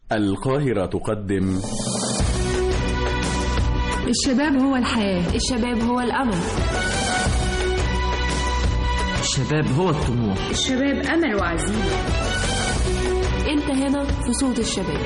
القاهرة تقدم الشباب هو الحياة الشباب هو الأمل الشباب هو الطموح الشباب أمل وعزيمة أنت هنا في صوت الشباب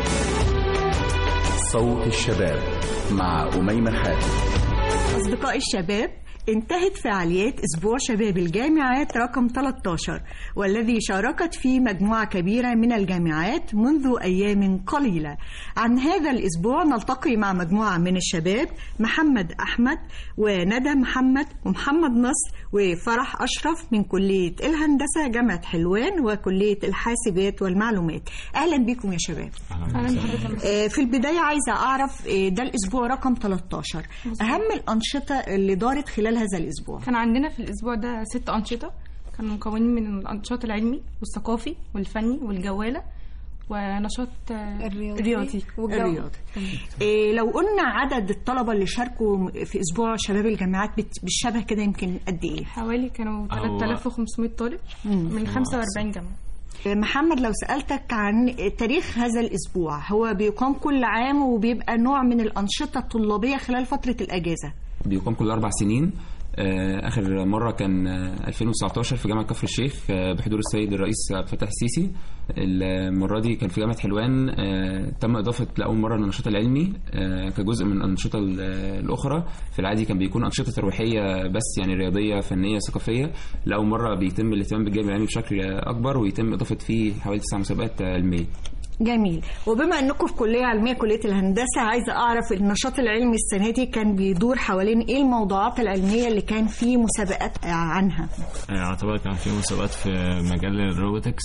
صوت الشباب مع أميمة حاتم أصدقاء الشباب انتهت فعاليات أسبوع شباب الجامعات رقم 13 والذي شاركت فيه مجموعة كبيرة من الجامعات منذ أيام قليلة عن هذا الأسبوع نلتقي مع مجموعة من الشباب محمد أحمد وندى محمد ومحمد نصر وفرح أشرف من كلية الهندسة جامعة حلوان وكلية الحاسبات والمعلومات أهلا بكم يا شباب آه، في البداية عايزة أعرف آه، ده الأسبوع رقم 13 أهم الأنشطة اللي دارت خلال هذا الأسبوع كان عندنا في الأسبوع ده ست أنشطة كانوا مكونين من النشاط العلمي والثقافي والفني والجوالة ونشاط آه، الرياضي. رياضي الرياضي إيه لو قلنا عدد الطلبة اللي شاركوا في أسبوع شباب الجامعات بت- بالشبه كده يمكن قد إيه؟ حوالي كانوا 3500 طالب من 45 جامعة محمد لو سألتك عن تاريخ هذا الأسبوع هو بيقام كل عام وبيبقى نوع من الأنشطة الطلابية خلال فترة الأجازة بيقام كل أربع سنين آه، آخر مرة كان آه، 2019 في جامعة كفر الشيخ آه، بحضور السيد الرئيس عبد الفتاح السيسي المرة دي كان في جامعة حلوان آه، تم إضافة لأول مرة النشاط العلمي آه، كجزء من الأنشطة ال- الأخرى في العادي كان بيكون أنشطة ترويحية بس يعني رياضية فنية ثقافية لأول مرة بيتم الاهتمام بالجانب العلمي بشكل أكبر ويتم إضافة فيه حوالي تسع مسابقات علمية جميل وبما أنكم في كلية علمية كلية الهندسة عايزة أعرف النشاط العلمي السنة دي كان بيدور حوالين إيه الموضوعات العلمية اللي كان فيه مسابقات عنها يعتبر كان في مسابقات في مجال الروبوتكس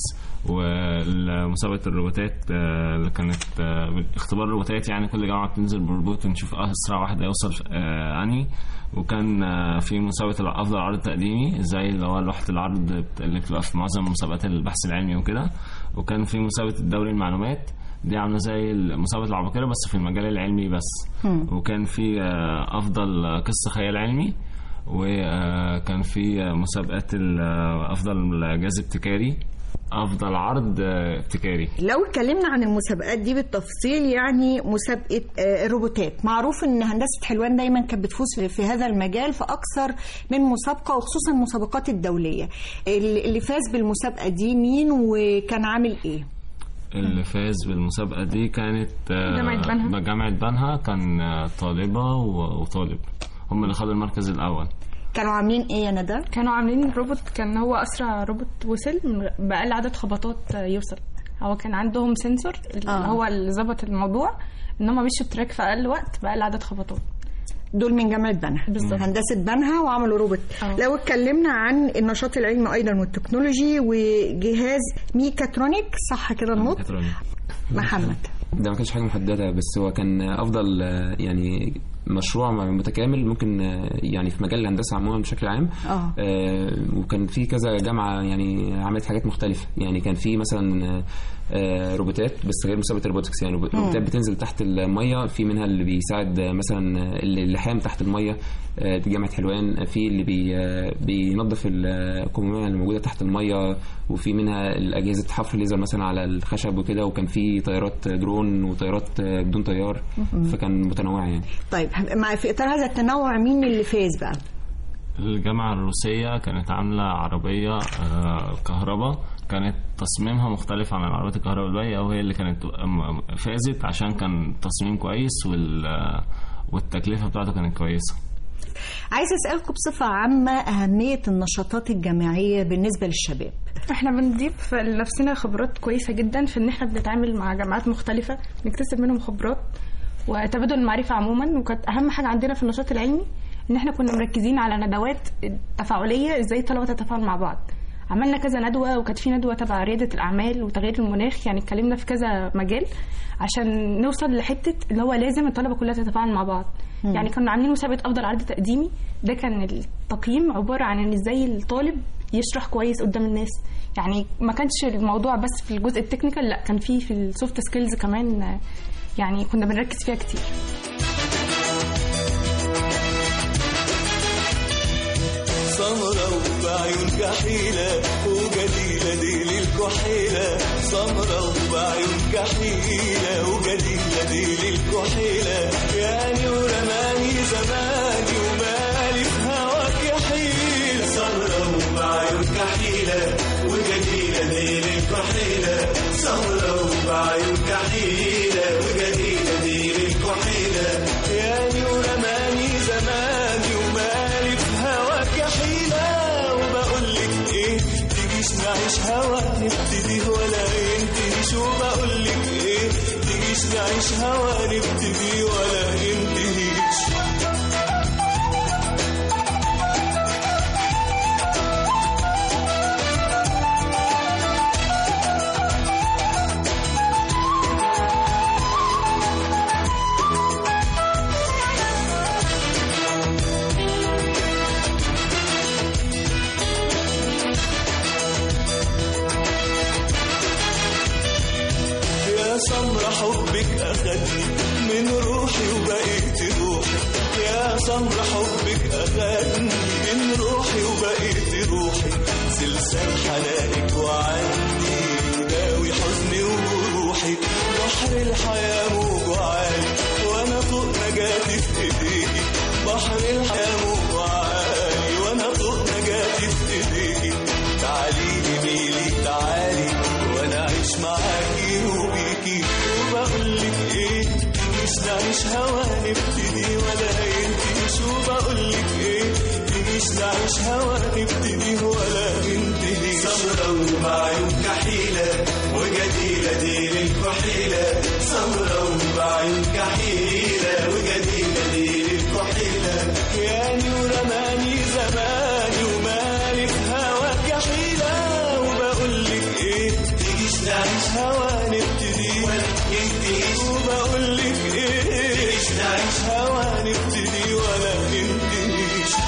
ومسابقة الروبوتات آه، اللي كانت آه، اختبار روبوتات يعني كل جامعة بتنزل بروبوت ونشوف أسرع واحد هيوصل آه، أنهي وكان آه، في مسابقة أفضل عرض تقديمي زي اللي هو لوحة العرض بت- اللي بتبقى في معظم مسابقات البحث العلمي وكده وكان في مسابقة الدوري المعلومات دي عاملة زي مسابقة العباقرة بس في المجال العلمي بس وكان في آه، أفضل قصة خيال علمي وكان في مسابقات ال- افضل جهاز ابتكاري افضل عرض ابتكاري لو اتكلمنا عن المسابقات دي بالتفصيل يعني مسابقة آه، الروبوتات معروف ان هندسة حلوان دايما كانت بتفوز في- في هذا المجال في اكثر من مسابقة وخصوصا المسابقات الدولية اللي اللي فاز بالمسابقة دي مين وكان عامل ايه اللي فاز بالمسابقة دي كانت آه، جامعة بنها. جامعة بنها كان آه، طالبة و- وطالب هم اللي خدوا المركز الأول كانوا عاملين ايه يا ندى كانوا عاملين روبوت كان هو أسرع روبوت وصل من بأقل عدد خبطات آه، يوصل هو كان عندهم سنسور اللي آه. هو اللي ظبط الموضوع ان هم مشوا التراك في اقل وقت باقل عدد خبطات دول من جامعة بنها بالظبط. هندسة بنها وعملوا روبوت آه. لو اتكلمنا عن النشاط العلمي ايضا والتكنولوجي وجهاز ميكاترونيك صح كده النطق ميكاترونيك. محمد ده ما كانش حاجه محدده بس هو كان افضل آه، يعني مشروع متكامل ممكن آه، يعني في مجال الهندسه عموما بشكل عام اه آه، وكان في كذا جامعه يعني عملت حاجات مختلفه يعني كان في مثلا آه، آه، روبوتات بس غير مسابقه الروبوتكس يعني روبوتات بتنزل تحت الميه في منها اللي بيساعد آه، مثلا آه، اللحام تحت الميه آه، في جامعه حلوان في اللي بي آه، بينظف الكمامه اللي موجوده تحت الميه وفي منها الاجهزه حفر ليزر مثلا على الخشب وكده وكان في طيارات درون وطيارات آه، بدون طيار فكان متنوع يعني طيب مع في اطار هذا التنوع مين اللي فاز بقى الجامعة الروسية كانت عاملة عربية آه، كهرباء كانت تصميمها مختلف عن العربيات الكهرباء الباقية وهي اللي كانت م- فازت عشان كان تصميم كويس وال والتكلفة بتاعته كانت كويسة عايزه اسالكم بصفه عامه اهميه النشاطات الجامعيه بالنسبه للشباب احنا بنضيف لنفسنا خبرات كويسه جدا في ان احنا بنتعامل مع جامعات مختلفه نكتسب منهم خبرات وتبادل المعرفه عموما وكانت اهم حاجه عندنا في النشاط العلمي ان احنا كنا مركزين على ندوات تفاعليه ازاي الطلبه تتفاعل مع بعض عملنا كذا ندوه وكانت في ندوه تبع رياده الاعمال وتغيير المناخ يعني اتكلمنا في كذا مجال عشان نوصل لحته اللي هو لازم الطلبه كلها تتفاعل مع بعض يعني كنا عاملين مسابقه افضل عرض تقديمي ده كان التقييم عباره عن ان ازاي الطالب يشرح كويس قدام الناس يعني ما كانش الموضوع بس في الجزء التكنيكال لا كان في في السوفت سكيلز كمان آه، يعني كنا بنركز فيها كتير سمرة وبعيون كحيلة وجديلة دي للكحيلة سمرة وبعيون كحيلة الكحيلة يعني ورماني زماني ومالي في هواك يا حيلة سمرة وبعيون كحيلة وجديدة دي للكحيلة سمرة وبعيون كحيلة وجديدة دي للكحيلة يعني ورماني زماني ومالي في هواك يا حيلة وبقول لك ايه تجيش نعيش هوا نبتدي ولا ينتهيش وبقول لك ايه تجيش نعيش هوا نبتدي ولا ينتهيش يا سمرة حبك أخدني من روحي وبقيت روحي يا سمرة حبك أخدني من روحي وبقيت روحي سلسال حنانك وعني يداوي حزني وروحي بحر الحياة موج عالي وأنا فوق نجاتي في إيديكي بحر الحياة موج عالي وأنا فوق نجاتي في إيديكي تعالي جميلي تعالي وأنا أعيش معاكي وبيكي وبقول لك إيه تجيش نعيش هوا نبتدي ولا ينتهيش وبقول لك إيه تجيش نعيش هوا نبتدي ولا ينتهيش سمرة وبعيون كحيلة وجديلة دي للكحيلة سمرة وبعيون كحيلة وجديلة دي للكحيلة يعني ورماني زماني ومالي في هواك يا حيلة وبقول لك ايه تجيش نعيش هوا نبتدي ولا ينتهيش وبقول لك ايه تجيش نعيش هوا نبتدي ولا ينتهيش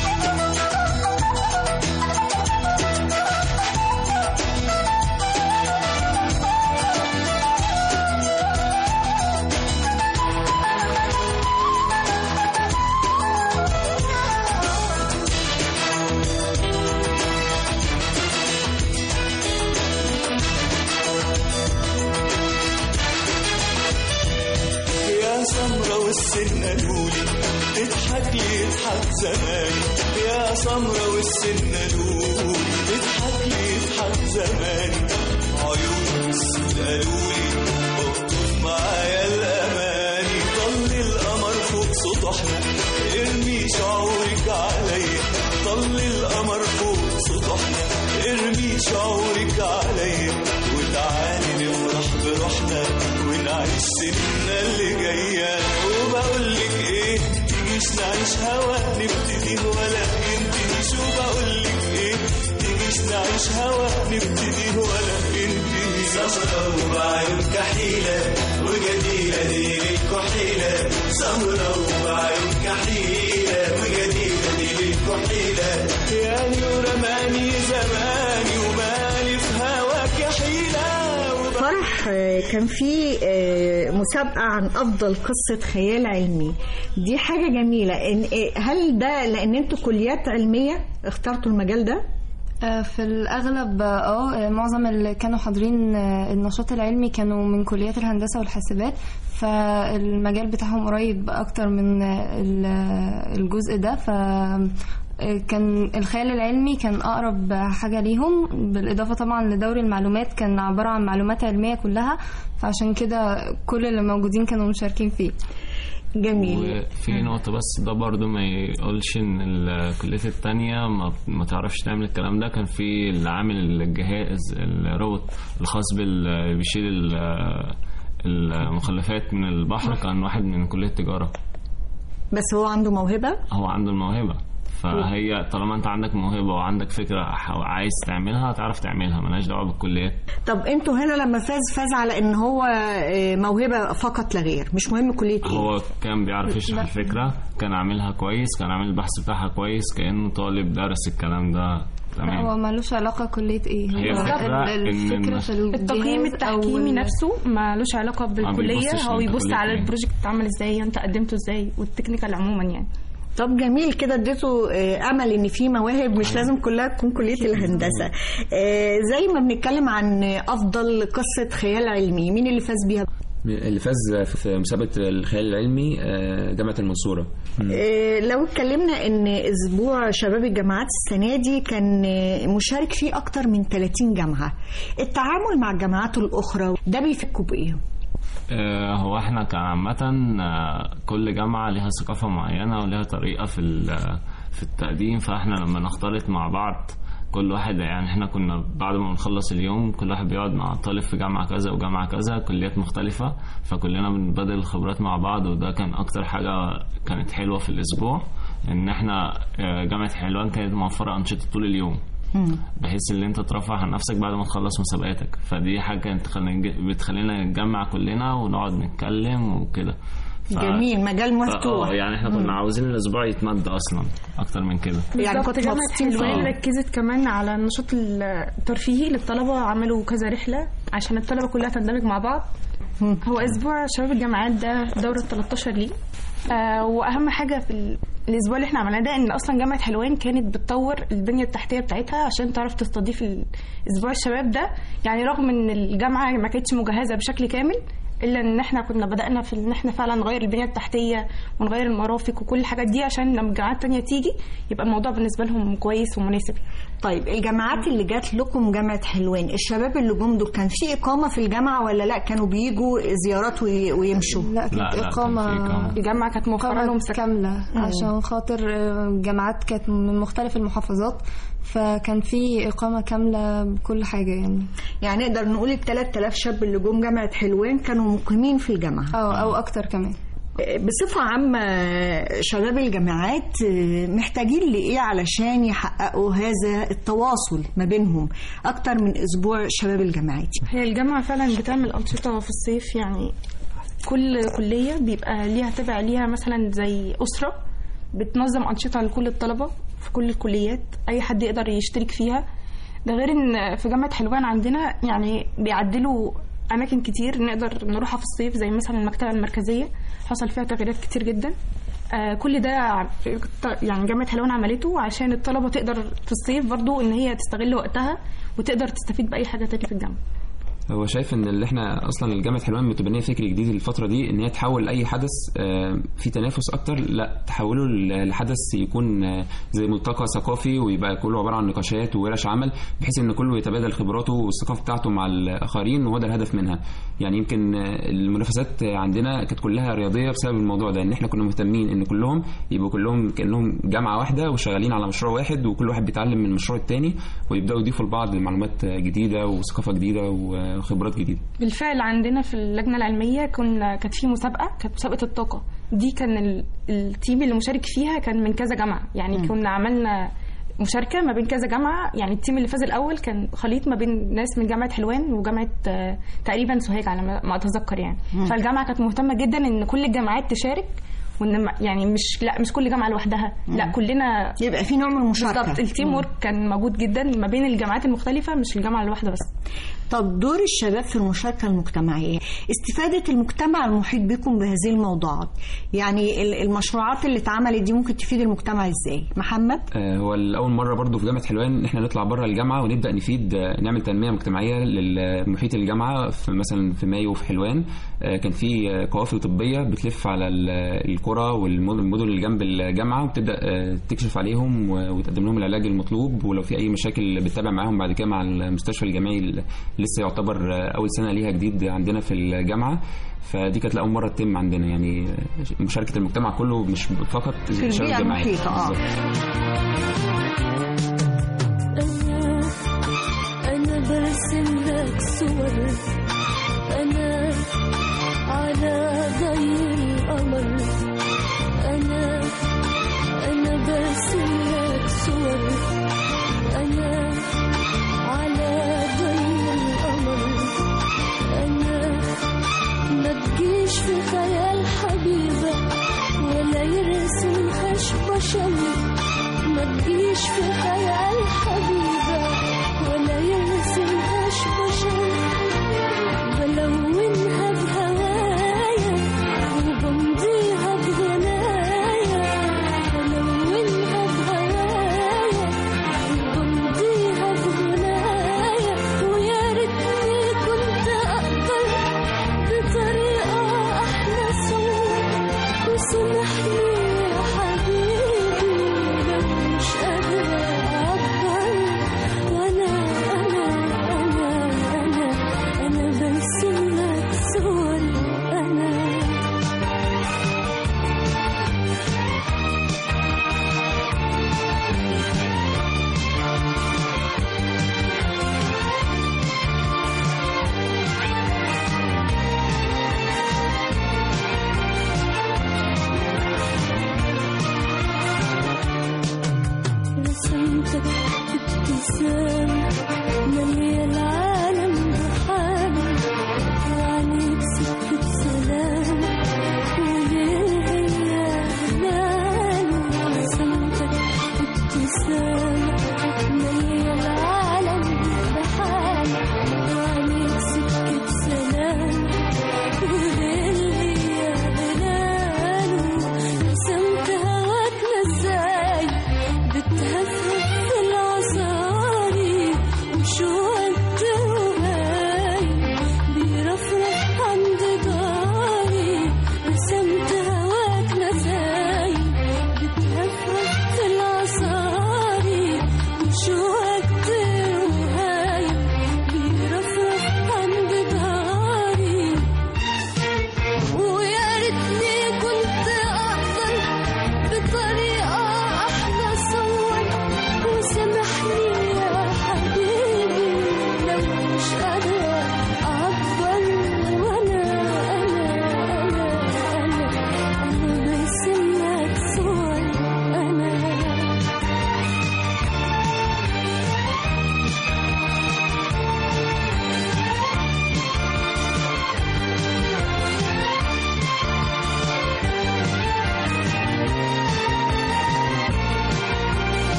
يا سمرة والسنة لولي تضحك لي يضحك زماني يا سمرة والسنة لولي تضحك لي يضحك زماني عيون السود قالولي اقطف معايا الأماني طل القمر فوق سطحنا ارمي شعورك عليا طل القمر فوق سطحنا ارمي شعورك عليا وتعالي نفرح بروحنا ونعيش سننا اللي جاية وبقول لك ايه تجيش نعيش هوا نبتدي ولا ينتهيش وبقول لك ايه تجيش نعيش هوا نبتدي ولا ينتهيش سمرة وبعيون كحيلة وجديلة دي للكحيلة سمرة وبعيون كحيلة وجديلة دي للكحيلة يعني ورماني زماني ومالي في هواك يا حيلة فرح آه، كان في آه، مسابقة عن أفضل قصة خيال علمي دي حاجة جميلة إن آه، هل ده لأن أنتوا كليات علمية اخترتوا المجال ده؟ آه، في الأغلب اه آه، معظم اللي كانوا حاضرين آه، النشاط العلمي كانوا من كليات الهندسة والحاسبات فالمجال بتاعهم قريب أكتر من آه، ال- آه، الجزء ده ف آه، كان الخيال العلمي كان أقرب حاجة ليهم بالإضافة طبعا لدوري المعلومات كان عبارة عن معلومات علمية كلها فعشان كده كل اللي موجودين كانوا مشاركين فيه جميل وفي نقطة بس ده برضو ما يقولش ان الكليات التانية ما, ما تعرفش تعمل الكلام ده كان في اللي عامل الجهاز الروبوت الخاص بال بيشيل ال- المخلفات من البحر كان واحد من كلية تجارة بس هو عنده موهبة هو عنده الموهبة فهي طالما انت عندك موهبة وعندك فكرة ح- عايز تعملها هتعرف تعملها ملهاش دعوة بالكليات طب انتوا هنا لما فاز فاز على ان هو آه، موهبة فقط لا غير مش مهم كلية ايه هو كان بيعرف يشرح الفكرة كان عاملها كويس كان عامل البحث بتاعها كويس كأنه طالب درس الكلام ده هو تمام ملوش علاقة كلية ايه هي هو الفكرة ال- إن الفكرة في النش- التقييم الجهاز أو التحكيمي ال- نفسه مالوش علاقه بالكليه بيبصش هو لأنت بيبص كلية على إيه. البروجكت اتعمل ازاي انت قدمته ازاي والتكنيكال عموما يعني طب جميل كده اديته آه، امل ان في مواهب مش لازم كلها تكون كليه الهندسه آه، زي ما بنتكلم عن افضل قصه خيال علمي مين اللي فاز بيها اللي فاز في مسابقه الخيال العلمي آه، جامعه المنصوره إيه، لو اتكلمنا ان اسبوع شباب الجامعات السنه دي كان آه، مشارك فيه اكتر من 30 جامعه التعامل مع الجامعات الاخرى ده بيفكوا بايه آه، هو احنا كان عامة آه، كل جامعة ليها ثقافة معينة وليها طريقة في ال- في التقديم فاحنا لما نختلط مع بعض كل واحد يعني احنا كنا بعد ما بنخلص اليوم كل واحد بيقعد مع طالب في جامعة كذا وجامعة كذا كليات مختلفة فكلنا بنبادل الخبرات مع بعض وده كان أكتر حاجة كانت حلوة في الأسبوع إن احنا آه، جامعة حلوان كانت موفرة أنشطة طول اليوم بحيث ان انت ترفه عن نفسك بعد ما تخلص مسابقاتك فدي حاجه كانت تخلينا- بتخلينا نتجمع كلنا ونقعد نتكلم وكده ف- جميل مجال فا- مفتوح اه يعني احنا كنا عاوزين الاسبوع يتمد اصلا اكتر من كده يعني بالظبط كنت جامعة مبسوطين فيه. حلوان ركزت كمان على النشاط الترفيهي للطلبة عملوا كذا رحلة عشان الطلبة كلها تندمج مع بعض هو أسبوع شباب الجامعات ده دورة 13 ليه آه وأهم حاجة في ال- الأسبوع اللي احنا عملناه ده إن أصلا جامعة حلوان كانت بتطور البنية التحتية بتاعتها عشان تعرف تستضيف ال- أسبوع الشباب ده يعني رغم إن الجامعة ما كانتش مجهزة بشكل كامل الا ان احنا كنا بدانا في ان احنا فعلا نغير البنيه التحتيه ونغير المرافق وكل الحاجات دي عشان لما الجامعات تانية تيجي يبقى الموضوع بالنسبه لهم كويس ومناسب طيب الجامعات اللي جات لكم جامعه حلوان الشباب اللي جم دول كان في اقامه في الجامعه ولا لا كانوا بيجوا زيارات وي- ويمشوا لا كانت لا، كان في إقامة إقامة. الجامعه كانت موفره لهم إقامة سكن كاملة عشان خاطر آه، الجامعات كانت من مختلف المحافظات فكان في إقامة كاملة بكل حاجة يعني يعني نقدر نقول ال 3000 شاب اللي جم جامعه حلوان كانوا مقيمين في الجامعه أو أو أكتر كمان بصفة عامة شباب الجامعات محتاجين لإيه علشان يحققوا هذا التواصل ما بينهم أكتر من أسبوع شباب الجامعات هي الجامعه فعلا بتعمل انشطه في الصيف يعني كل كليه بيبقى ليها تبع ليها مثلا زي اسره بتنظم انشطه لكل الطلبه في كل الكليات اي حد يقدر يشترك فيها ده غير ان في جامعه حلوان عندنا يعني بيعدلوا اماكن كتير نقدر نروحها في الصيف زي مثلا المكتبه المركزيه حصل فيها تغييرات كتير جدا آه كل ده ع- يعني جامعه حلوان عملته عشان الطلبه تقدر في الصيف برضو ان هي تستغل وقتها وتقدر تستفيد باي حاجه تانية في الجامعه هو شايف ان اللي احنا اصلا الجامعه حلوان متبنيه فكر جديد الفتره دي ان هي تحول اي حدث آه، في تنافس اكتر لا تحوله ل- لحدث يكون آه، زي ملتقى ثقافي ويبقى كله عباره عن نقاشات وورش عمل بحيث ان كله يتبادل خبراته والثقافه بتاعته مع الاخرين وهو ده الهدف منها يعني يمكن آه، المنافسات عندنا كانت كلها رياضيه بسبب الموضوع ده ان احنا كنا مهتمين ان كلهم يبقوا كلهم كانهم جامعه واحده وشغالين على مشروع واحد وكل واحد بيتعلم من المشروع التاني ويبداوا يضيفوا لبعض معلومات جديده وثقافه جديده وخبرات جديده بالفعل عندنا في اللجنه العلميه كنا كانت في مسابقه كانت مسابقه الطاقه دي كان ال- التيم اللي مشارك فيها كان من كذا جامعه يعني مم. كنا عملنا مشاركه ما بين كذا جامعه يعني التيم اللي فاز الاول كان خليط ما بين ناس من جامعه حلوان وجامعه آه، تقريبا سوهاج على ما ما اتذكر يعني مم. فالجامعه كانت مهتمه جدا ان كل الجامعات تشارك وان ما- يعني مش لا مش كل جامعه لوحدها لا مم. كلنا يبقى في نوع من المشاركة بالظبط التيم مم. ورك كان موجود جدا ما بين الجامعات المختلفه مش الجامعه الواحده بس طب دور الشباب في المشاركة المجتمعية استفادة المجتمع المحيط بكم بهذه الموضوعات يعني ال- المشروعات اللي اتعملت دي ممكن تفيد المجتمع ازاي محمد آه، هو الأول مرة برضو في جامعة حلوان إن إحنا نطلع بره الجامعة ونبدأ نفيد آه، نعمل تنمية مجتمعية للمحيط الجامعة في مثلا في مايو في حلوان آه، كان في آه، قوافل طبية بتلف على ال- القرى والمدن اللي جنب الجامعة وبتبدأ آه، تكشف عليهم و- وتقدم لهم العلاج المطلوب ولو في أي مشاكل بتتابع معاهم بعد كده مع المستشفى الجامعي اللي لسه يعتبر آه، أول سنة ليها جديد عندنا في الجامعة فدي كانت لأول مرة تتم عندنا يعني آه، مشاركة المجتمع كله مش فقط في الشباب البيئة الجامعية. المحيطة اه بالظبط. أنا أنا برسم لك صور أنا على ضي القمر أنا أنا برسم لك صور أنا على ضي القمر أنا ما تجيش في خيال حبيبك ولا يرسم خش بشر ما تجيش في خيال حبيبة ولا يرسمهاش بشر بلونها بهوايا وبمضيها بغنايا بلونها بهوايا وبمضيها بغنايا ويا ريتني كنت أقدر بطريقة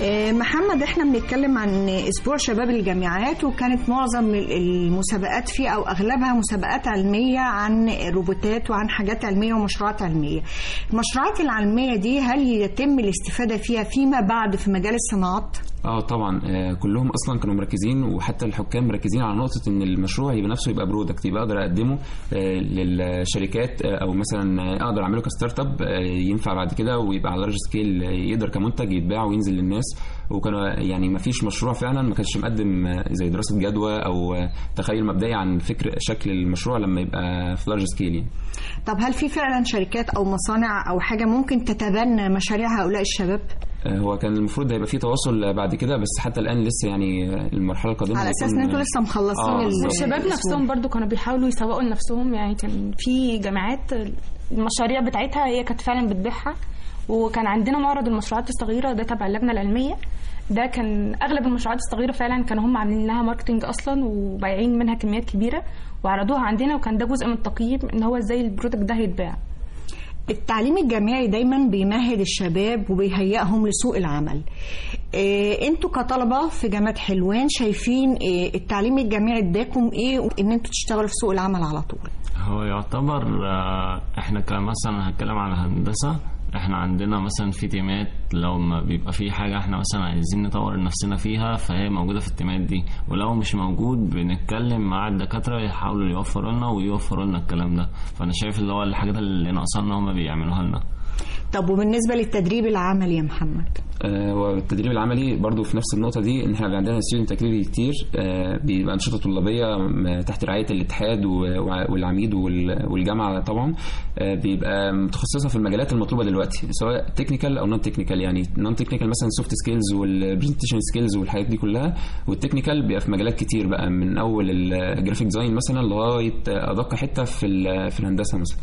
آه، محمد احنا بنتكلم عن اسبوع شباب الجامعات وكانت معظم المسابقات فيه او اغلبها مسابقات علميه عن روبوتات وعن حاجات علميه ومشروعات علميه. المشروعات العلميه دي هل يتم الاستفاده فيها فيما بعد في مجال الصناعات؟ اه طبعا آه كلهم اصلا كانوا مركزين وحتى الحكام مركزين على نقطه ان المشروع يبقى نفسه يبقى برودكت يبقى اقدر اقدمه آه للشركات آه او مثلا آه، اقدر اعمله كستارت اب آه ينفع بعد كده ويبقى على لارج سكيل يقدر كمنتج يتباع وينزل للناس وكانوا يعني ما فيش مشروع فعلا ما كانش مقدم آه، زي دراسه جدوى او آه، تخيل مبدئي عن فكر شكل المشروع لما يبقى في لارج سكيل يعني. طب هل في فعلا شركات او مصانع او حاجه ممكن تتبنى مشاريع هؤلاء الشباب؟ آه، هو كان المفروض هيبقى في تواصل بعد كده بس حتى الان لسه يعني آه، المرحله القادمه على اساس هيكون- ان انتوا لسه مخلصين آه، ال- والشباب الأسبوع. نفسهم برضو كانوا بيحاولوا يسوقوا لنفسهم يعني كان في جامعات المشاريع بتاعتها هي كانت فعلا بتبيعها وكان عندنا معرض المشروعات الصغيره ده تبع اللجنه العلميه ده كان اغلب المشروعات الصغيره فعلا كانوا هم عاملين لها ماركتنج اصلا وبايعين منها كميات كبيره وعرضوها عندنا وكان ده جزء من التقييم ان هو ازاي البرودكت ده هيتباع التعليم الجامعي دايما بيمهد الشباب وبيهيئهم لسوق العمل إيه انتوا كطلبه في جامعه حلوان شايفين إيه التعليم الجامعي اداكم ايه ان انتوا تشتغلوا في سوق العمل على طول هو يعتبر آه، احنا كمثلا هتكلم على هندسة احنا عندنا مثلا في تيمات لو ما بيبقى في حاجة احنا مثلا عايزين نطور نفسنا فيها فهي موجودة في التيمات دي ولو مش موجود بنتكلم مع الدكاترة يحاولوا يوفروا لنا ويوفروا لنا الكلام ده فانا شايف اللي هو الحاجات اللي ناقصانا هما بيعملوها لنا طب وبالنسبه للتدريب العملي يا محمد آه، والتدريب العملي برضو في نفس النقطة دي ان احنا بيبقى عندنا ستودنت اكتيفيتي كتير آه، بيبقى أنشطة طلابية م- تحت رعاية الاتحاد و- وع- والعميد وال- والجامعة طبعا آه، بيبقى متخصصة في المجالات المطلوبة دلوقتي سواء تكنيكال أو نون تكنيكال يعني نون تكنيكال مثلا سوفت سكيلز والبرزنتيشن سكيلز والحاجات دي كلها والتكنيكال بيبقى في مجالات كتير بقى من أول الجرافيك ديزاين مثلا لغاية أدق حتة في ال- في الهندسة مثلا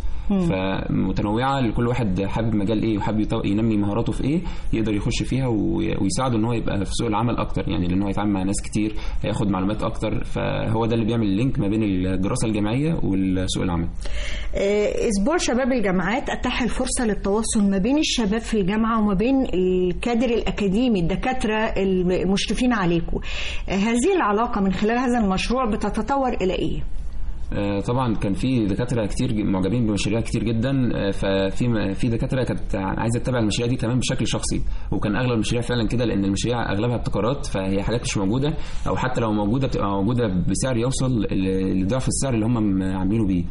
فمتنوعه لكل واحد حابب مجال ايه وحابب يط- ينمي مهاراته في ايه يقدر يخش فيها وي- ويساعده ان هو يبقى في سوق العمل اكتر يعني لان هو يتعامل مع ناس كتير هياخد معلومات اكتر فهو ده اللي بيعمل اللينك ما بين الدراسه الجامعيه والسوق العمل آه، اسبوع شباب الجامعات اتاح الفرصه للتواصل ما بين الشباب في الجامعه وما بين الكادر الاكاديمي الدكاتره المشرفين عليكم آه، هذه العلاقه من خلال هذا المشروع بتتطور الى ايه آه، طبعا كان في دكاتره كتير ج- معجبين بمشاريع كتير جدا آه، ففي م- في دكاتره كانت عايزه تتابع المشاريع دي كمان بشكل شخصي وكان اغلب المشاريع فعلا كده لان المشاريع اغلبها ابتكارات فهي حاجات مش موجوده او حتى لو موجوده بتبقى موجوده بسعر يوصل ل- لضعف السعر اللي هم م- عاملينه بيه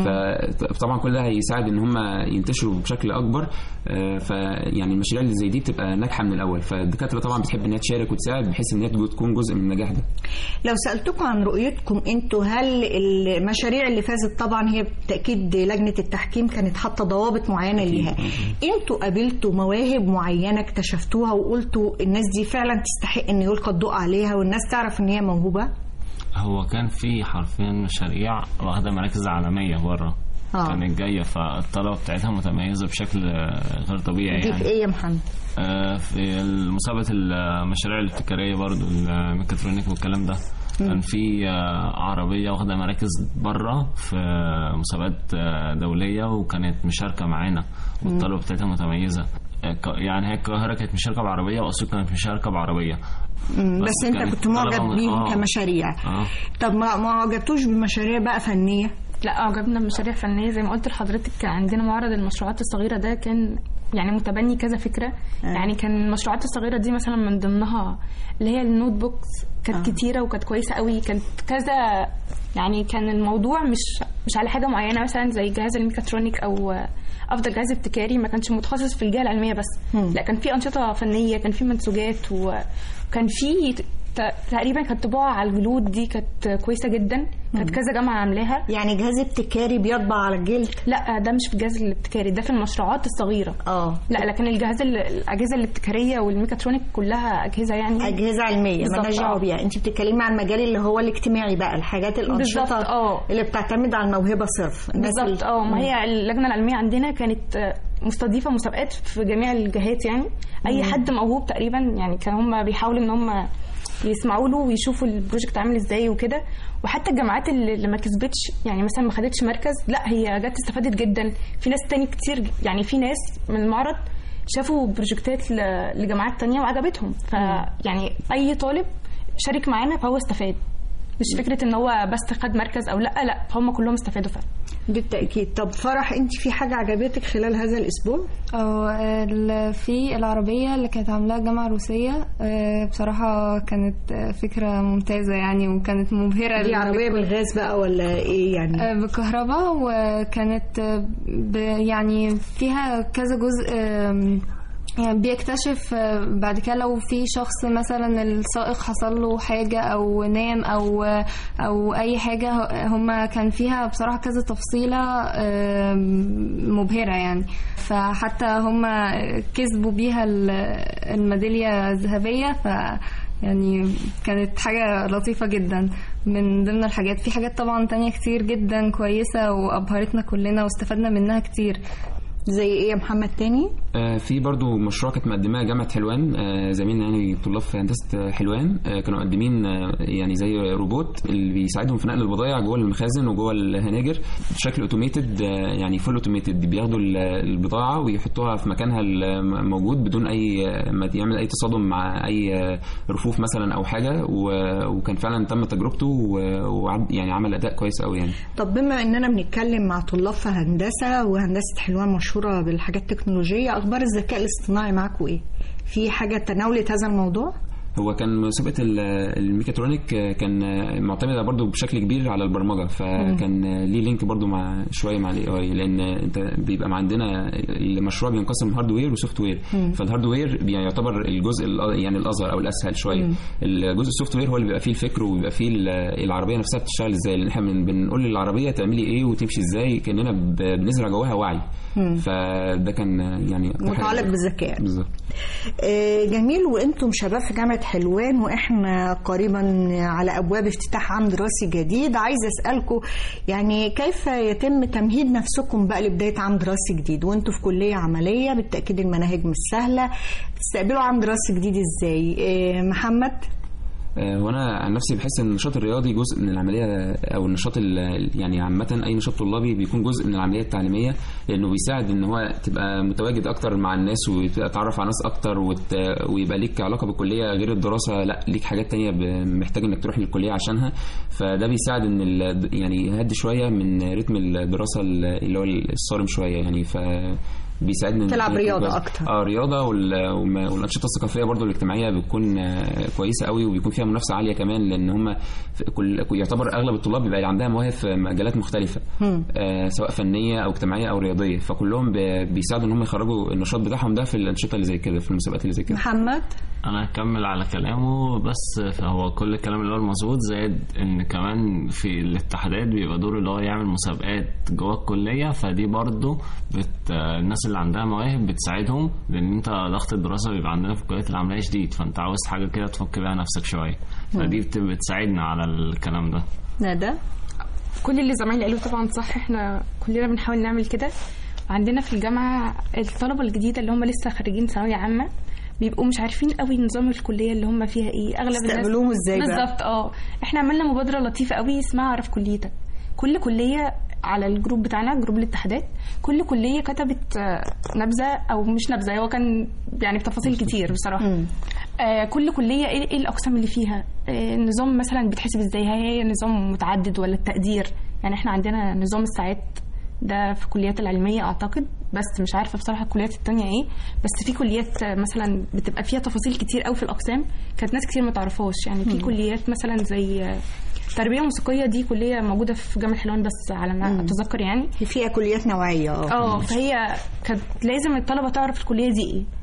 فطبعا كل ده هيساعد ان هم ينتشروا بشكل اكبر آه، فيعني المشاريع اللي زي دي بتبقى ناجحه من الاول فالدكاتره طبعا بتحب ان هي تشارك وتساعد بحيث ان هي تكون جزء من النجاح ده لو سألتكم عن رؤيتكم انتوا هل المشاريع اللي فازت طبعا هي بالتأكيد لجنة التحكيم كانت حاطة ضوابط معينة ليها انتوا قابلتوا مواهب معينة اكتشفتوها وقلتوا الناس دي فعلا تستحق ان يلقى الضوء عليها والناس تعرف ان هي موهوبة هو كان في حرفيا مشاريع واخدة مراكز عالمية بره آه. كانت جايه فالطلبه بتاعتها متميزه بشكل آه، غير طبيعي دي في يعني ايه يا محمد آه، في مسابقه المشاريع الابتكاريه برضو الميكاترونيك والكلام ده كان في آه، عربيه واخده مراكز بره في آه، مسابقات آه، دوليه وكانت مشاركه معانا والطلبه بتاعتها متميزه آه، ك- يعني هي القاهره كانت مشاركه بعربيه واسيوط كانت مشاركه بعربيه مم، بس بس انت كانت كنت معجب طلبة- بيهم آه. كمشاريع اه طب ما ما عجبتوش بمشاريع بقى فنية لا عجبنا مشاريع فنيه زي ما قلت لحضرتك كان عندنا معرض المشروعات الصغيره ده كان يعني متبني كذا فكره آه. يعني كان المشروعات الصغيره دي مثلا من ضمنها اللي هي النوت بوكس كانت آه. كتيره وكانت كويسه قوي كانت كذا يعني كان الموضوع مش مش على حاجه معينه مثلا زي جهاز الميكاترونيك او افضل جهاز ابتكاري ما كانش متخصص في الجهه العلميه بس مم. لا كان في انشطه فنيه كان في منسوجات وكان في ت- تقريبا كانت طباعه على الجلود دي كانت كويسه جدا كانت كذا جامعه عاملاها يعني جهاز ابتكاري بيطبع على الجلد لا ده مش في الجهاز الابتكاري ده في المشروعات الصغيره اه لا لكن الجهاز ال- الاجهزه الابتكاريه والميكاترونيك كلها اجهزه يعني اجهزه علميه بالظبط، مالناش دعوه آه. بيها انت بتتكلمي عن المجال اللي هو الاجتماعي بقى الحاجات بالظبط الانشطه اه اللي بتعتمد على الموهبه صرف الناس بالظبط اللي- اه ما مم. هي اللجنه العلميه عندنا كانت آه، مستضيفه مسابقات في جميع الجهات يعني اي مم. حد موهوب تقريبا يعني كان هم بيحاولوا ان هم يسمعوا له ويشوفوا البروجكت عامل ازاي وكده وحتى الجامعات اللي اللي ما كسبتش يعني مثلا ما خدتش مركز لا هي جت استفادت جدا في ناس تاني كتير يعني في ناس من المعرض شافوا بروجكتات ل- لجامعات تانية وعجبتهم فيعني اي طالب شارك معانا فهو استفاد مش فكره ان هو بس خد مركز او لا لا هم كلهم استفادوا فعلا بالتاكيد طب فرح انت في حاجه عجبتك خلال هذا الاسبوع أو ال- في العربية اللي كانت عاملاها الجامعة الروسية آه، بصراحة كانت آه، فكرة ممتازة يعني وكانت مبهرة دي عربيه للكل. بالغاز بقى ولا ايه يعني آه، بالكهرباء وكانت آه، ب- يعني فيها كذا جزء آم، يعني بيكتشف آه، بعد كده لو في شخص مثلا السائق حصل له حاجة أو نام أو أو أي حاجة هما كان فيها بصراحة كذا تفصيلة آم، مبهرة يعني فحتى هما كسبوا بيها ال- الميدالية الذهبية ف يعني كانت حاجة لطيفة جدا من ضمن الحاجات في حاجات طبعا تانية كتير جدا كويسة وأبهرتنا كلنا واستفدنا منها كتير زي ايه يا محمد تاني آه، في برضو مشروع كانت مقدماه جامعة حلوان آه، زميلنا يعني طلاب في هندسة حلوان آه، كانوا مقدمين آه، يعني زي روبوت اللي بيساعدهم في نقل البضائع جوه المخازن وجوه الهناجر بشكل اوتوميتد آه، يعني فول اوتوميتد بياخدوا ال- البضاعة ويحطوها في مكانها الموجود بدون اي آه، ما يعمل اي تصادم مع اي آه، رفوف مثلا او حاجة و- وكان فعلا تم تجربته و- وعد يعني عمل اداء كويس قوي يعني طب بما اننا بنتكلم مع طلاب في هندسه وهندسه حلوان مشهوره بالحاجات التكنولوجيه اخبار الذكاء الاصطناعي معاكم ايه في حاجه تناولت هذا الموضوع هو كان مسابقة ال- الميكاترونيك كان معتمدة برضو بشكل كبير على البرمجة فكان ليه لينك برضو مع شوية مع الاي اي لان انت بيبقى مع عندنا المشروع بينقسم هاردوير وسوفت وير فالهاردوير يعني يعتبر الجزء الأ- يعني الاصغر او الاسهل شوية الجزء السوفت وير هو اللي بيبقى فيه الفكر وبيبقى فيه ال- العربية نفسها بتشتغل ازاي لان احنا بن- بنقول للعربية تعملي ايه وتمشي ازاي كاننا ب- بنزرع جواها وعي فده كان يعني أكتر حاجة- متعلق بالذكاء بالظبط آه، جميل وانتم شباب في جامعه حلوان واحنا قريبا على ابواب افتتاح عام دراسي جديد عايزه اسالكم يعني كيف يتم تمهيد نفسكم بقى لبدايه عام دراسي جديد وانتم في كليه عمليه بالتاكيد المناهج مش سهله بتستقبلوا عام دراسي جديد ازاي آه، محمد آه، وانا عن نفسي بحس ان النشاط الرياضي جزء من العمليه او النشاط ال- يعني عامه اي نشاط طلابي بيكون جزء من العمليه التعليميه لانه بيساعد ان هو تبقى متواجد اكتر مع الناس وتتعرف على ناس اكتر وت... ويبقى ليك علاقه بالكليه غير الدراسه لا ليك حاجات تانية ب- محتاج انك تروح للكليه عشانها فده بيساعد ان ال... يعني يهدي شويه من رتم الدراسه اللي هو الصارم شويه يعني ف بيساعدنا إن تلعب الدنيا رياضة تكون أكتر. كويسة. اه رياضه وال- وما- والانشطه الثقافيه برضو الاجتماعيه بتكون آه، كويسه قوي وبيكون فيها منافسه عاليه كمان لان هم كل يعتبر اغلب الطلاب بيبقى عندها مواهب في مجالات مختلفه آه، سواء فنيه او اجتماعيه او رياضيه فكلهم بي- بيساعدوا ان هم يخرجوا النشاط بتاعهم ده في الانشطه اللي زي كده في المسابقات اللي زي كده محمد انا هكمل على كلامه بس هو كل الكلام اللي هو المظبوط زائد ان كمان في الاتحادات بيبقى دور اللي هو يعمل مسابقات جوه الكليه فدي برضو بت... الناس اللي عندها مواهب بتساعدهم لان انت ضغط الدراسه بيبقى عندنا في الكليات العمليه شديد فانت عاوز حاجه كده تفك بيها نفسك شويه فدي بت... بتساعدنا على الكلام ده ندى كل اللي زمايلي قالوه طبعا صح احنا كلنا بنحاول نعمل كده عندنا في الجامعه الطلبه الجديده اللي هم لسه خارجين ثانويه عامه بيبقوا مش عارفين قوي نظام الكليه اللي هم فيها ايه اغلب الناس تستقبلوهم إزاي بقى؟ بالظبط اه احنا عملنا مبادره لطيفه قوي اسمها اعرف كليتك كل كليه على الجروب بتاعنا جروب الاتحادات كل كليه كتبت آه، نبذه او مش نبذه هو كان يعني بتفاصيل كتير بصراحه آه كل كليه ايه إيه الاقسام اللي فيها آه النظام مثلا بيتحسب ازاي هل هي نظام متعدد ولا التقدير يعني احنا عندنا نظام الساعات ده في الكليات العلميه اعتقد بس مش عارفه بصراحه الكليات التانية ايه بس في كليات آه، مثلا بتبقى فيها تفاصيل كتير قوي في الاقسام كانت ناس كتير ما تعرفهاش يعني في كليات مثلا زي آه، تربيه موسيقيه دي كليه موجوده في جامعه حلوان بس على ما اتذكر يعني فيها كليات نوعيه اه اه فهي كانت لازم الطلبه تعرف الكليه دي ايه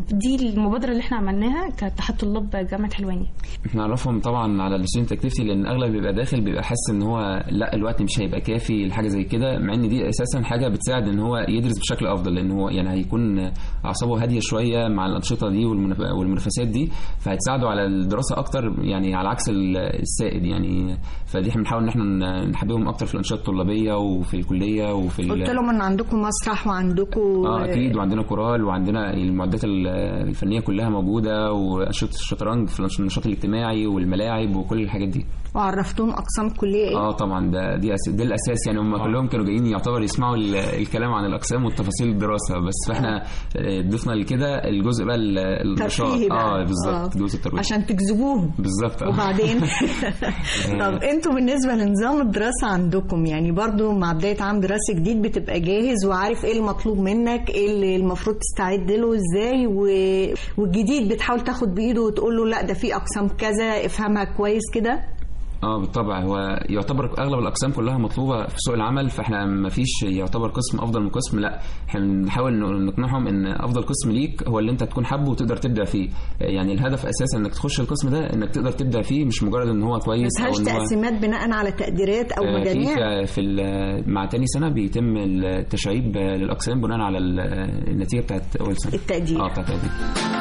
دي المبادره اللي احنا عملناها كاتحاد طلاب جامعه حلوان احنا نعرفهم طبعا على الستودنت اكتيفيتي لان اغلب بيبقى داخل بيبقى حاسس ان هو لا الوقت مش هيبقى كافي لحاجه زي كده مع ان دي اساسا حاجه بتساعد ان هو يدرس بشكل افضل لان هو يعني هيكون اعصابه هاديه شويه مع الانشطه دي والمنف- والمنافسات دي فهتساعده على الدراسه اكتر يعني على عكس ال- السائد يعني فدي احنا بنحاول ان احنا ن- نحببهم اكتر في الانشطه الطلابيه وفي الكليه وفي ال- قلت لهم ان عندكم مسرح وعندكم اه اكيد وعندنا كورال وعندنا المعدات ال- الفنيه كلها موجوده وانشطه الشطرنج في النشاط الاجتماعي والملاعب وكل الحاجات دي وعرفتهم اقسام كليه ايه اه طبعا ده دي أس... ده الاساس يعني هم كلهم كانوا جايين يعتبر يسمعوا ال... الكلام عن الاقسام والتفاصيل الدراسه بس فاحنا آه، ضفنا لكده الجزء بقى ال- النشاط ترفيهي بقى اه بالظبط آه. جزء الترفيه عشان تجذبوهم بالظبط آه. وبعدين طب انتوا بالنسبه لنظام الدراسه عندكم يعني برضو مع بدايه عام دراسي جديد بتبقى جاهز وعارف ايه المطلوب منك ايه اللي المفروض تستعد له ازاي و... والجديد بتحاول تاخد بايده وتقول له لا ده في اقسام كذا افهمها كويس كده اه بالطبع هو يعتبر اغلب الاقسام كلها مطلوبه في سوق العمل فاحنا ما فيش يعتبر قسم افضل من قسم لا احنا بنحاول ن- نقنعهم ان افضل قسم ليك هو اللي انت تكون حابه وتقدر تبدع فيه يعني الهدف اساسا انك تخش القسم ده انك تقدر تبدع فيه مش مجرد ان هو كويس ما او فيهاش ان هو تقسيمات بناء على تقديرات او آه، في مجاميع في ال- مع تاني سنه بيتم التشعيب للاقسام بناء على ال- النتيجه بتاعت اول سنه التقدير اه بتاعت التقدير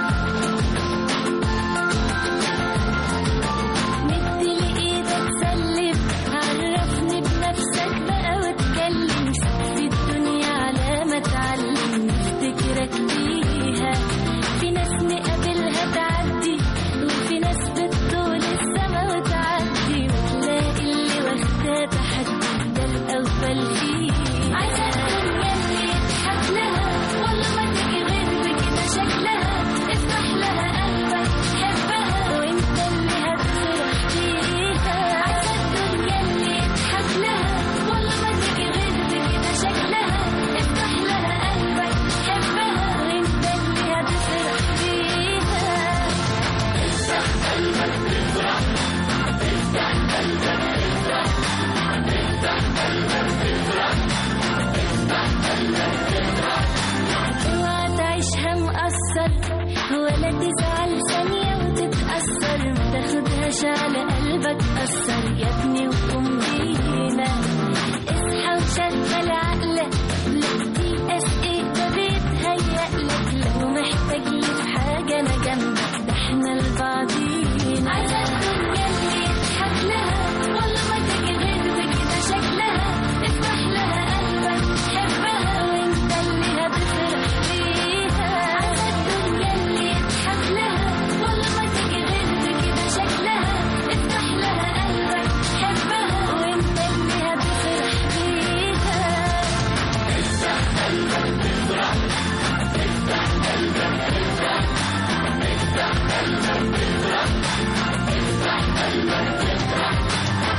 مد لإيدك سلم عرفني بنفسك بقى واتكلم في الدنيا على ما تعلم نفتكرك بيها في ناس نقابلها تعدي وفي ناس بتطول السما وتعدي وتلاقي اللي واخداه تحدي ده الأول فيه عايزة الدنيا اللي يضحك لها والله ما تيجي غير بكده شكلها افتح لها قلبك حبها وانت اللي هتفرح فيها عايزة الدنيا اللي يضحك لها والله ما تيجي غير بكده شكلها افتح لها قلبك حبها وانت اللي هتفرح فيها افتح قلبك تفرح افتح قلبك تفرح افتح قلبك تفرح افتح قلبك تفرح اوعى تعيشها مقصر ولا تزعل ثانية وتتأثر ما تاخدهاش على قلبك أثر يا ابني وقوم بينا اصحى وشغل عقلك لا دقيقة في ايه ده بيتهيألك لو محتاج لي في حاجة أنا جنبك ده احنا لبعضينا عايزة الدنيا اللي يضحك لها والله ما تيجي غير بكده شكلها افتح لها قلبك حبها وانت اللي هتفرح فيها عايزة الدنيا اللي يضحك لها والله ما تيجي غير بكده شكلها افتح لها قلبك حبها وانت اللي هتفرح فيها افتح قلبك تفرح افتح قلبك تفرح افتح قلبك تفرح افتح قلبك تفرح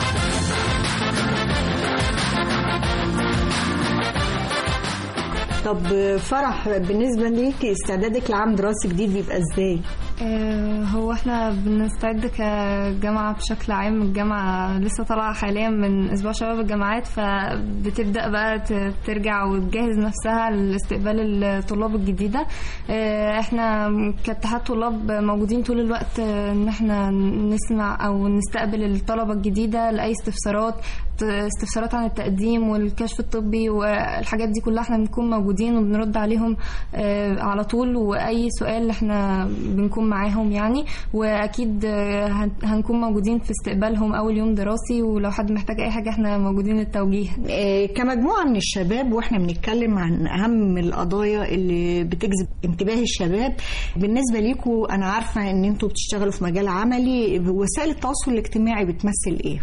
طب فرح بالنسبه ليك استعدادك لعام دراسي جديد بيبقى ازاي آه، هو احنا بنستعد كجامعة بشكل عام الجامعة لسه طالعة حاليا من أسبوع شباب الجامعات فبتبدأ بقى ت- ترجع وتجهز نفسها لاستقبال الطلاب الجديدة آه، احنا كاتحاد طلاب موجودين طول الوقت آه، ان احنا نسمع او نستقبل الطلبة الجديدة لأي استفسارات ت- استفسارات عن التقديم والكشف الطبي والحاجات دي كلها احنا بنكون موجودين وبنرد عليهم آه، على طول واي سؤال احنا بنكون معاهم يعني واكيد آه، هن- هنكون موجودين في استقبالهم اول يوم دراسي ولو حد محتاج اي حاجه احنا موجودين للتوجيه آه، كمجموعة من الشباب واحنا بنتكلم عن أهم القضايا اللي بتجذب انتباه الشباب بالنسبة ليكم أنا عارفة إن أنتوا بتشتغلوا في مجال عملي وسائل التواصل الاجتماعي بتمثل إيه؟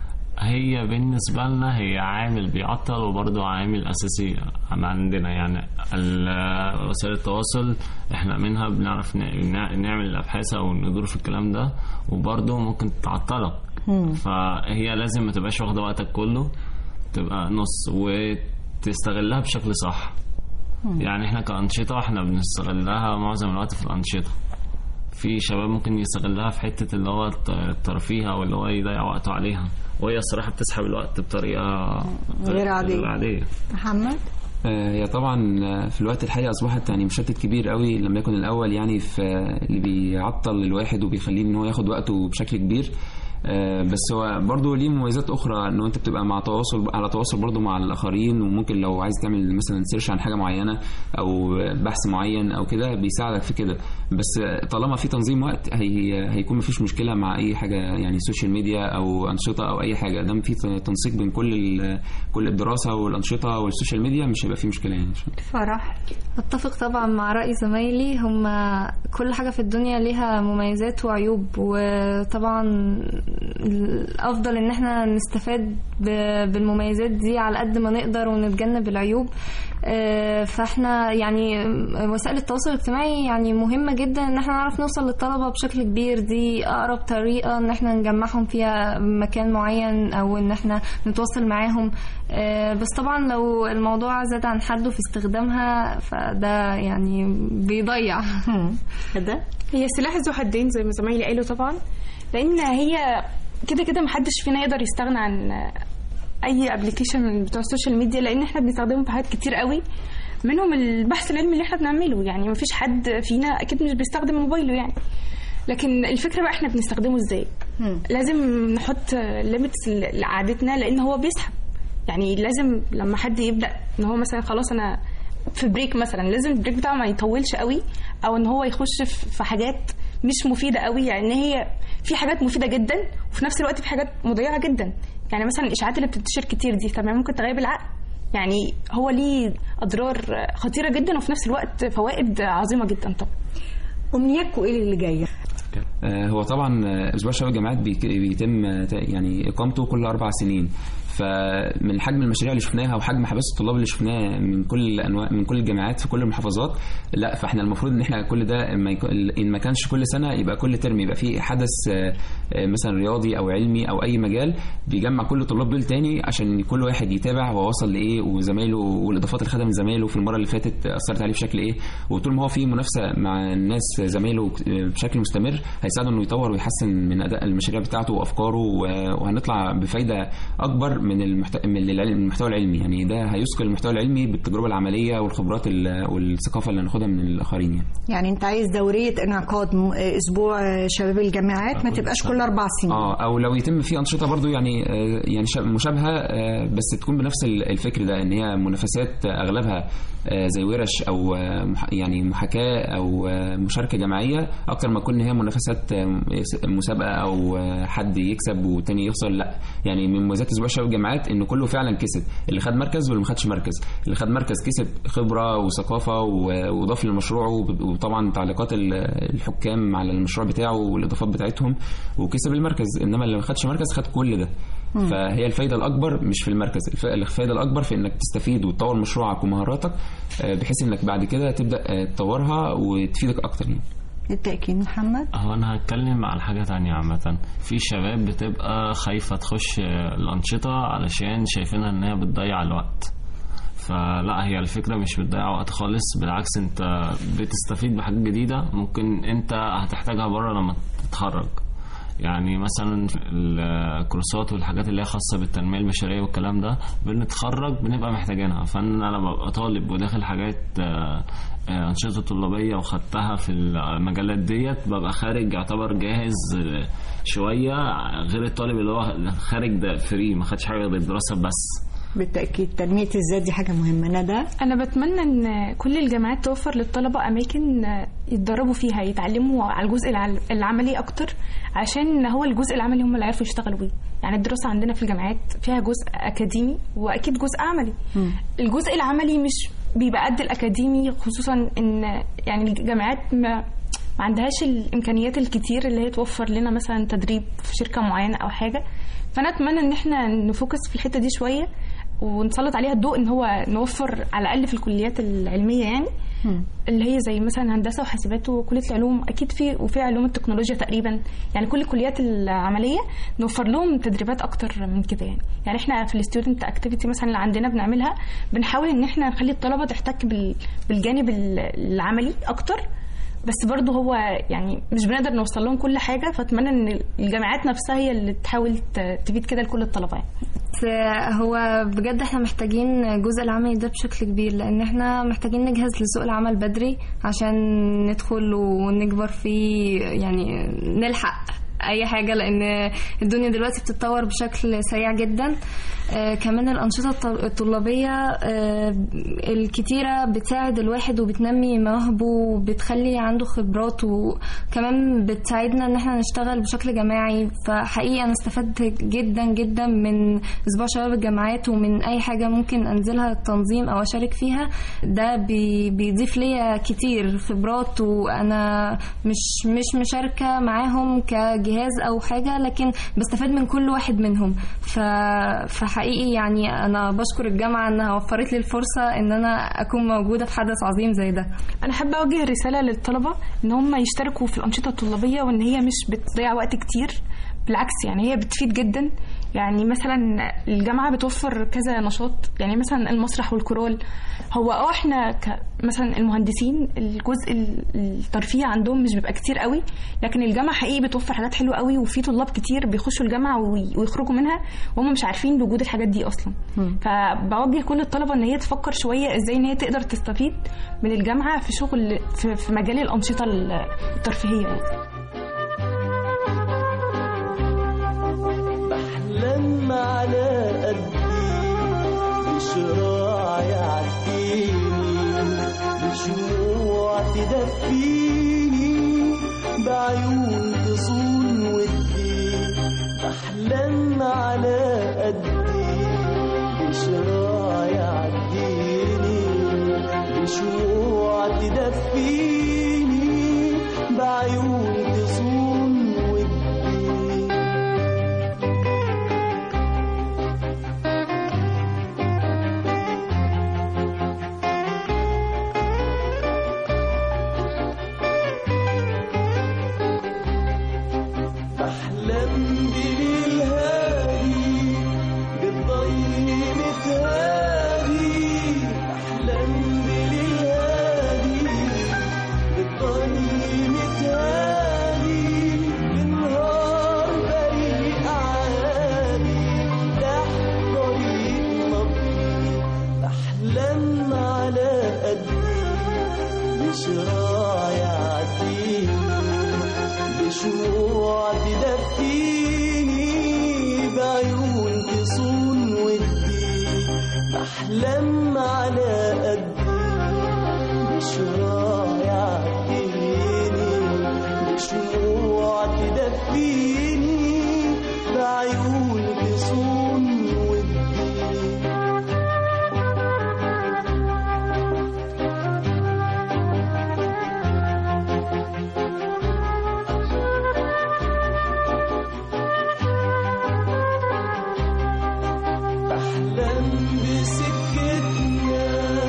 هي بالنسبة لنا هي عامل بيعطل وبرضه عامل أساسي عن- عندنا يعني ال- وسائل التواصل احنا منها بنعرف ن- نع- نعمل الأبحاث أو ندور في الكلام ده وبرضه ممكن تعطلك فهي لازم ما تبقاش واخدة وقتك كله تبقى نص وتستغلها بشكل صح يعني احنا كأنشطة احنا بنستغلها معظم الوقت في الأنشطة في شباب ممكن يستغلها في حتة اللي هو الت- الترفيه أو اللي هو يضيع وقته عليها وهي الصراحة بتسحب الوقت بطريقة غير عادية. غير عادية محمد؟ آه، هي طبعا آه، في الوقت الحالي اصبحت يعني مشتت كبير قوي لما يكن الاول يعني في آه، اللي بيعطل الواحد وبيخليه ان هو ياخد وقته بشكل كبير آه، بس هو برضه ليه مميزات اخرى ان انت بتبقى مع تواصل على تواصل برضه مع الاخرين وممكن لو عايز تعمل مثلا سيرش عن حاجه معينه او بحث معين او كده بيساعدك في كده بس آه، طالما في تنظيم وقت هي هيكون مفيش مشكله مع اي حاجه يعني سوشيال ميديا او انشطه او اي حاجه دام في تنسيق بين كل ال- كل الدراسه والانشطه والسوشيال ميديا مش هيبقى في مشكله يعني فرح اتفق طبعا مع رأي زمايلي هم كل حاجة في الدنيا ليها مميزات وعيوب وطبعا الافضل ان احنا نستفاد ب- بالمميزات دي على قد ما نقدر ونتجنب العيوب آه، فاحنا يعني وسائل التواصل الاجتماعي يعني مهمة جدا ان احنا نعرف نوصل للطلبة بشكل كبير دي اقرب طريقة ان احنا نجمعهم فيها مكان معين او ان احنا نتواصل معاهم آه، بس طبعا لو الموضوع زاد عن حده في استخدامها فده يعني بيضيع ده هي سلاح ذو حدين زي ما زمايلي قالوا طبعا لان هي كده كده محدش فينا يقدر يستغنى عن اي ابلكيشن من بتوع السوشيال ميديا لان احنا بنستخدمه في حاجات كتير قوي منهم البحث العلمي اللي احنا بنعمله يعني مفيش حد فينا اكيد مش بيستخدم موبايله يعني لكن الفكره بقى احنا بنستخدمه ازاي لازم نحط ليميتس لقعدتنا لان هو بيسحب يعني لازم لما حد يبدا ان هو مثلا خلاص انا في بريك مثلا لازم البريك بتاعه ما يطولش قوي او ان هو يخش في في حاجات مش مفيده قوي يعني ان هي في حاجات مفيده جدا وفي نفس الوقت في حاجات مضيعه جدا يعني مثلا الاشاعات اللي بتنتشر كتير دي طب ما ممكن تغيب العقل يعني هو ليه اضرار خطيره جدا وفي نفس الوقت فوائد عظيمه جدا طبعا امنياتكم ايه اللي جايه آه، هو طبعا آه، اسبوع شباب الجامعات بيك- بيتم آه، تا- يعني اقامته كل اربع سنين فمن حجم المشاريع اللي شفناها وحجم حماس الطلاب اللي شفناه من كل انواع من كل الجامعات في كل المحافظات لا فاحنا المفروض ان احنا كل ده ما يكون- ان ما كانش كل سنه يبقى كل ترم يبقى في حدث آه، آه، مثلا رياضي او علمي او اي مجال بيجمع كل الطلاب دول تاني عشان كل واحد يتابع هو وصل لايه وزمايله والاضافات اللي خدها من زمايله في المره اللي فاتت اثرت عليه بشكل ايه وطول ما هو في منافسه مع الناس زمايله بشكل مستمر هيساعده انه يطور ويحسن من اداء المشاريع بتاعته وافكاره و- وهنطلع بفايده اكبر من المحت... من العلم- من المحتوى العلمي يعني ده هيثقل المحتوى العلمي بالتجربه العمليه والخبرات ال- والثقافه اللي هناخدها من الاخرين يعني يعني انت عايز دوريه انعقاد م- اسبوع شباب الجامعات ما تبقاش كل اربع سنين اه او لو يتم في انشطه برضو يعني آه، يعني شا- مشابهه آه، بس تكون بنفس ال- الفكر ده ان هي منافسات آه، اغلبها آه، زي ورش او آه، مح- يعني محاكاه او آه، مشاركه جماعيه اكتر ما تكون هي منافسات آه، مسابقه او آه، حد يكسب والتاني يخسر لا يعني من مميزات اسبوع شباب الجامعات ان كله فعلا كسب اللي خد مركز واللي ما خدش مركز اللي خد مركز كسب خبره وثقافه و- وضاف لمشروعه وب- وطبعا تعليقات ال- الحكام على المشروع بتاعه والاضافات بتاعتهم وكسب المركز انما اللي ما خدش مركز خد كل ده مم. فهي الفايده الاكبر مش في المركز الف- الفايده الاكبر في انك تستفيد وتطور مشروعك ومهاراتك آه، بحيث انك بعد كده تبدا آه، تطورها وتفيدك اكتر يعني بالتاكيد محمد هو انا هتكلم على حاجه تانية عامه في شباب بتبقى خايفه تخش الانشطه علشان شايفينها ان هي بتضيع الوقت فلا هي الفكره مش بتضيع وقت خالص بالعكس انت بتستفيد بحاجات جديده ممكن انت هتحتاجها بره لما تتخرج يعني مثلا الكورسات والحاجات اللي هي خاصه بالتنميه البشريه والكلام ده بنتخرج بنبقى محتاجينها فانا لما ببقى طالب وداخل حاجات آه، آه، انشطه طلابيه وخدتها في المجالات ديت ببقى خارج يعتبر جاهز آه، شويه غير الطالب اللي هو خارج ده فري ما خدش حاجه غير الدراسه بس بالتاكيد تنميه الذات دي حاجه مهمه ندى انا بتمنى ان كل الجامعات توفر للطلبه اماكن يتدربوا فيها يتعلموا على الجزء الع- العملي اكتر عشان هو الجزء العملي هم اللي عرفوا يشتغلوا بيه يعني الدراسه عندنا في الجامعات فيها جزء اكاديمي واكيد جزء عملي الجزء العملي مش بيبقى قد الاكاديمي خصوصا ان يعني الجامعات ما ما عندهاش الامكانيات الكتير اللي هي توفر لنا مثلا تدريب في شركه معينه او حاجه فانا اتمنى ان احنا نفوكس في الحته دي شويه ونسلط عليها الضوء ان هو نوفر على الاقل في الكليات العلميه يعني اللي هي زي مثلا هندسه وحاسبات وكليه العلوم اكيد في وفي علوم التكنولوجيا تقريبا يعني كل الكليات العمليه نوفر لهم تدريبات اكتر من كده يعني يعني احنا في الستودنت اكتيفيتي مثلا اللي عندنا بنعملها بنحاول ان احنا نخلي الطلبه تحتك بال- بالجانب العملي اكتر بس برضه هو يعني مش بنقدر نوصل لهم كل حاجه فاتمنى ان الجامعات نفسها هي اللي تحاول ت- تفيد كده لكل الطلبه يعني. بس هو بجد احنا محتاجين الجزء العملي ده بشكل كبير لان احنا محتاجين نجهز لسوق العمل بدري عشان ندخل ونكبر فيه يعني نلحق اي حاجه لان الدنيا دلوقتي بتتطور بشكل سريع جدا آه كمان الانشطه الط- الطلابيه آه الكتيره بتساعد الواحد وبتنمي مواهبه وبتخلي عنده خبرات وكمان بتساعدنا ان احنا نشتغل بشكل جماعي فحقيقه انا استفدت جدا جدا من اسبوع شباب الجامعات ومن اي حاجه ممكن انزلها التنظيم او اشارك فيها ده بي بيضيف ليا كتير خبرات وانا مش مش مشاركه معاهم كجهاز جهاز او حاجه لكن بستفاد من كل واحد منهم ف... فحقيقي يعني انا بشكر الجامعه انها وفرت لي الفرصه ان انا اكون موجوده في حدث عظيم زي ده انا حابه اوجه رساله للطلبه ان هم يشتركوا في الانشطه الطلابيه وان هي مش بتضيع وقت كتير بالعكس يعني هي بتفيد جدا يعني مثلا الجامعه بتوفر كذا نشاط يعني مثلا المسرح والكورال هو اه احنا ك مثلا المهندسين الجزء ال- الترفيه عندهم مش بيبقى كتير قوي لكن الجامعه حقيقي بتوفر حاجات حلوه قوي وفي طلاب كتير بيخشوا الجامعه وي- ويخرجوا منها وهم مش عارفين بوجود الحاجات دي اصلا فبوجه كل الطلبه ان هي تفكر شويه ازاي ان هي تقدر تستفيد من الجامعه في شغل في, في مجال الانشطه الترفيهيه يعني. بحلم على قدي بشراع يعديني بشموع تدفيني بعيون تصون ودي بحلم على قدي بشراع يعديني بشموع تدفيني بعيون تصون ودي بحلم بليل هادي بالضي متهادي بحلم بليل هادي بالضي متهادي بالنهار بريء عادي تحت طريق نقي بحلم على قدي بشراع يعديني بشموع تدفيني بعيون تصون ودي بحلم على قدي بشراع يعديني بشموع تدفيني بعيون تصون ودي بحلم بسكتنا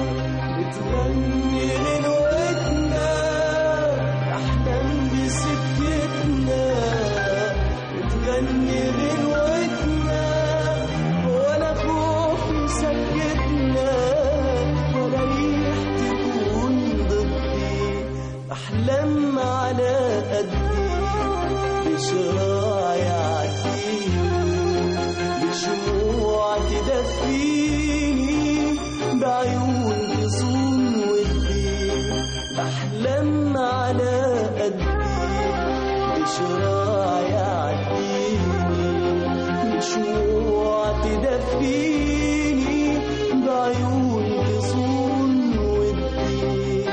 بتغني غنوتنا بحلم بسكتنا بتغني غنوتنا ولا خوف يسكتنا ولا ريح تكون ضدي بحلم على قدي بشراع يعديني بشموع تدفيني بعيون تصون ودي بحلم على قدي بشراع يعديني بشموع تدفيني بعيون تصون ودي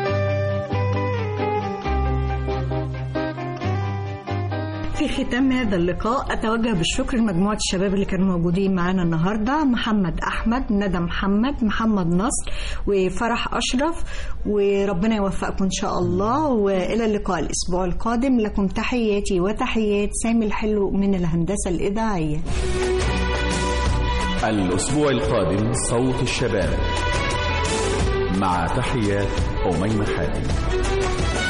في ختام هذا اللقاء أتوجه بالشكر لمجموعة الشباب اللي كانوا موجودين معانا النهاردة محمد أحمد ندى محمد محمد نصر وفرح أشرف وربنا يوفقكم إن شاء الله وإلى اللقاء الأسبوع القادم لكم تحياتي وتحيات سامي الحلو من الهندسة الإذاعية الأسبوع القادم صوت الشباب مع تحيات أميمة حاتم